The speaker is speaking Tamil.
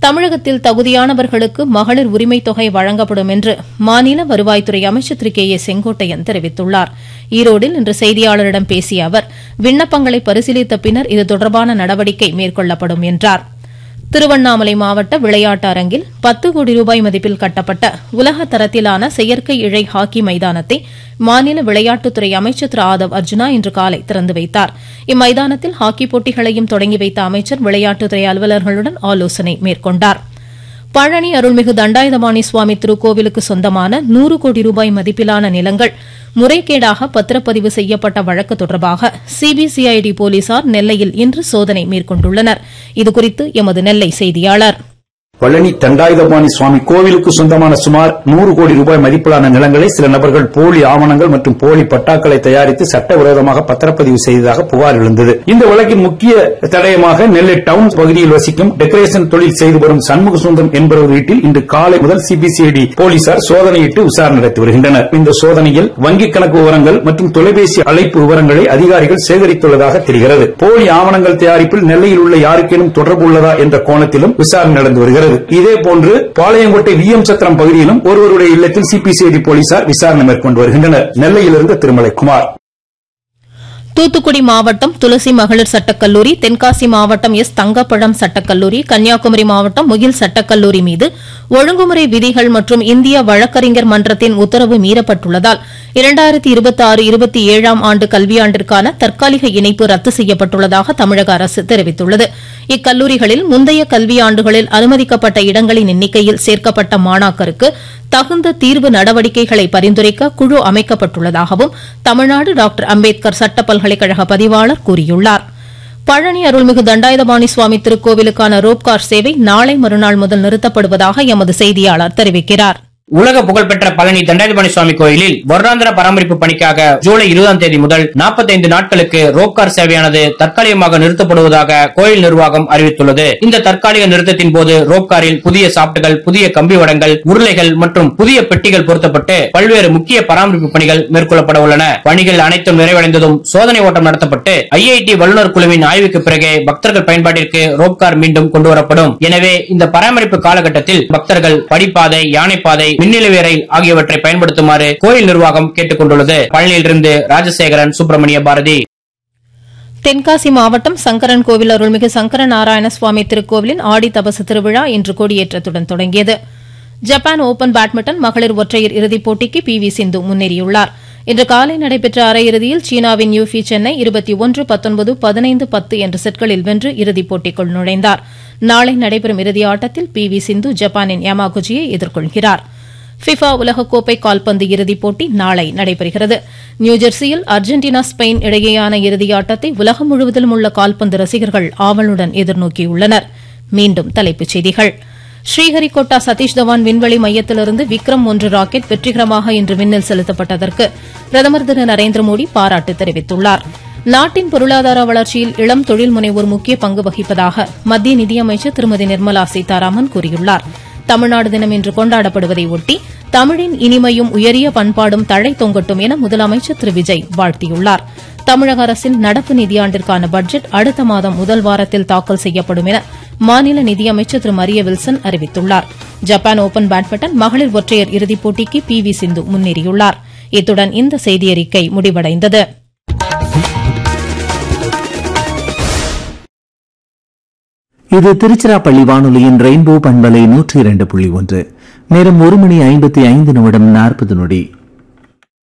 தமிழகத்தில் தகுதியானவர்களுக்கு மகளிர் உரிமைத் தொகை வழங்கப்படும் என்று மாநில வருவாய்த்துறை அமைச்சர் திரு கே ஏ செங்கோட்டையன் தெரிவித்துள்ளார் ஈரோடில் இன்று செய்தியாளரிடம் பேசிய அவர் விண்ணப்பங்களை பரிசீலித்த பின்னர் இது தொடர்பான நடவடிக்கை மேற்கொள்ளப்படும் என்றார் திருவண்ணாமலை மாவட்ட விளையாட்டு அரங்கில் பத்து கோடி ரூபாய் மதிப்பில் கட்டப்பட்ட உலக தரத்திலான செயற்கை இழை ஹாக்கி மைதானத்தை மாநில விளையாட்டுத்துறை அமைச்சர் திரு ஆதவ் அர்ஜுனா இன்று காலை திறந்து வைத்தார் இம்மைதானத்தில் ஹாக்கி போட்டிகளையும் தொடங்கி வைத்த அமைச்சர் விளையாட்டுத்துறை அலுவலர்களுடன் ஆலோசனை மேற்கொண்டாா் பழனி அருள்மிகு தண்டாயுதபாணி சுவாமி திருக்கோவிலுக்கு சொந்தமான நூறு கோடி ரூபாய் மதிப்பிலான நிலங்கள் முறைகேடாக பத்திரப்பதிவு செய்யப்பட்ட வழக்கு தொடர்பாக சிபிசிஐடி போலீசார் நெல்லையில் இன்று சோதனை மேற்கொண்டுள்ளனர் இதுகுறித்து எமது நெல்லை செய்தியாளர் பழனி தண்டாயுதபாணி சுவாமி கோவிலுக்கு சொந்தமான சுமார் நூறு கோடி ரூபாய் மதிப்பிலான நிலங்களை சில நபர்கள் போலி ஆவணங்கள் மற்றும் போலி பட்டாக்களை தயாரித்து சட்டவிரோதமாக பத்திரப்பதிவு செய்ததாக புகார் எழுந்தது இந்த வழக்கின் முக்கிய தடயமாக நெல்லை டவுன் பகுதியில் வசிக்கும் டெக்கரேஷன் தொழில் செய்து வரும் சண்முக சுந்தரம் என்பவர் வீட்டில் இன்று காலை முதல் சிபிசிஐடி போலீசார் சோதனையிட்டு விசாரணை நடத்தி வருகின்றனர் இந்த சோதனையில் வங்கிக் கணக்கு விவரங்கள் மற்றும் தொலைபேசி அழைப்பு விவரங்களை அதிகாரிகள் சேகரித்துள்ளதாக தெரிகிறது போலி ஆவணங்கள் தயாரிப்பில் நெல்லையில் உள்ள யாருக்கேனும் தொடர்பு உள்ளதா என்ற கோணத்திலும் விசாரணை நடந்து வருகிறது இதேபோன்று பாளையங்கோட்டை வி எம் சத்திரம் பகுதியிலும் ஒருவருடைய இல்லத்தில் சிபிசிஐடி போலீசார் விசாரணை மேற்கொண்டு வருகின்றனர் நெல்லையிலிருந்து திருமலைக்குமார் தூத்துக்குடி மாவட்டம் துளசி மகளிர் சட்டக்கல்லூரி தென்காசி மாவட்டம் எஸ் தங்கப்பழம் சட்டக்கல்லூரி கன்னியாகுமரி மாவட்டம் முகில் சட்டக்கல்லூரி மீது ஒழுங்குமுறை விதிகள் மற்றும் இந்திய வழக்கறிஞர் மன்றத்தின் உத்தரவு மீறப்பட்டுள்ளதால் இரண்டாயிரத்தி இருபத்தி ஆறு இருபத்தி ஏழாம் ஆண்டு கல்வியாண்டிற்கான தற்காலிக இணைப்பு ரத்து செய்யப்பட்டுள்ளதாக தமிழக அரசு தெரிவித்துள்ளது இக்கல்லூரிகளில் முந்தைய கல்வியாண்டுகளில் அனுமதிக்கப்பட்ட இடங்களின் எண்ணிக்கையில் சேர்க்கப்பட்ட மாணாக்கருக்கு தகுந்த தீர்வு நடவடிக்கைகளை பரிந்துரைக்க குழு அமைக்கப்பட்டுள்ளதாகவும் தமிழ்நாடு டாக்டர் அம்பேத்கர் சட்ட பல்கலைக்கழக பதிவாளர் கூறியுள்ளார் பழனி அருள்மிகு தண்டாயுதபாணி சுவாமி திருக்கோவிலுக்கான ரோப்கார் சேவை நாளை மறுநாள் முதல் நிறுத்தப்படுவதாக எமது செய்தியாளர் தெரிவிக்கிறார் உலக புகழ்பெற்ற பழனி தண்டாயுதபாணி சுவாமி கோயிலில் வருடாந்திர பராமரிப்பு பணிக்காக ஜூலை இருபதாம் தேதி முதல் நாற்பத்தைந்து நாட்களுக்கு ரோப்கார் சேவையானது தற்காலிகமாக நிறுத்தப்படுவதாக கோயில் நிர்வாகம் அறிவித்துள்ளது இந்த தற்காலிக நிறுத்தத்தின் போது ரோப்காரில் புதிய சாப்டுகள் புதிய கம்பி வடங்கள் உருளைகள் மற்றும் புதிய பெட்டிகள் பொருத்தப்பட்டு பல்வேறு முக்கிய பராமரிப்பு பணிகள் மேற்கொள்ளப்பட உள்ளன பணிகள் அனைத்தும் நிறைவடைந்ததும் சோதனை ஓட்டம் நடத்தப்பட்டு ஐஐடி வல்லுநர் குழுவின் ஆய்வுக்கு பிறகே பக்தர்கள் பயன்பாட்டிற்கு ரோப்கார் மீண்டும் கொண்டுவரப்படும் எனவே இந்த பராமரிப்பு காலகட்டத்தில் பக்தர்கள் படிப்பாதை யானைப்பாதை மின்னிலவு ரயில் ஆகியவற்றை பயன்படுத்துமாறு கோயில் நிர்வாகம் கேட்டுக் கொண்டுள்ளது பழனியிலிருந்து ராஜசேகரன் சுப்பிரமணிய பாரதி தென்காசி மாவட்டம் சங்கரன் கோவில் அருள்மிகு சங்கர நாராயண சுவாமி திருக்கோவிலின் ஆடி தபசு திருவிழா இன்று கொடியேற்றத்துடன் தொடங்கியது ஜப்பான் ஓபன் பேட்மிண்டன் மகளிர் ஒற்றையர் இறுதிப் போட்டிக்கு பி வி சிந்து முன்னேறியுள்ளார் இன்று காலை நடைபெற்ற அரையிறுதியில் சீனாவின் யூஃபி சென்னை இருபத்தி ஒன்று பத்தொன்பது பதினைந்து பத்து என்ற செட்களில் வென்று இறுதிப் போட்டிக்குள் நுழைந்தார் நாளை நடைபெறும் இறுதி ஆட்டத்தில் பி வி சிந்து ஜப்பானின் யமாகுச்சியை எதிர்கொள்கிறார் ஃபிஃபா உலகக்கோப்பை கால்பந்து இறுதிப் போட்டி நாளை நடைபெறுகிறது நியூஜெர்சியில் அர்ஜென்டினா ஸ்பெயின் இடையேயான இறுதியாட்டத்தை உலகம் முழுவதிலும் உள்ள கால்பந்து ரசிகர்கள் ஆவலுடன் எதிர்நோக்கியுள்ளனர் மீண்டும் தலைப்புச் செய்திகள் ஸ்ரீஹரிகோட்டா சதீஷ் தவான் விண்வெளி மையத்திலிருந்து விக்ரம் ஒன்று ராக்கெட் வெற்றிகரமாக இன்று விண்ணில் செலுத்தப்பட்டதற்கு பிரதமர் திரு நரேந்திர மோடி பாராட்டு தெரிவித்துள்ளார் நாட்டின் பொருளாதார வளர்ச்சியில் இளம் தொழில் முனைவோர் முக்கிய பங்கு வகிப்பதாக மத்திய நிதியமைச்சர் திருமதி நிர்மலா சீதாராமன் கூறியுள்ளார் தமிழ்நாடு தினம் இன்று கொண்டாடப்படுவதை ஒட்டி தமிழின் இனிமையும் உயரிய பண்பாடும் தழை தொங்கட்டும் என முதலமைச்சர் திரு விஜய் வாழ்த்தியுள்ளார் தமிழக அரசின் நடப்பு நிதியாண்டிற்கான பட்ஜெட் அடுத்த மாதம் முதல் வாரத்தில் தாக்கல் செய்யப்படும் என மாநில நிதியமைச்சர் திரு மரிய வில்சன் அறிவித்துள்ளார் ஜப்பான் ஓபன் பேட்மிண்டன் மகளிர் ஒற்றையர் இறுதிப் போட்டிக்கு பி வி சிந்து முன்னேறியுள்ளார் இத்துடன் இந்த செய்தியறிக்கை முடிவடைந்தது இது திருச்சிராப்பள்ளி வானொலியின் ரெயின்போ பண்பலை நூற்றி இரண்டு புள்ளி ஒன்று நேரம் ஒரு மணி ஐம்பத்தி ஐந்து நிமிடம் நாற்பது நொடி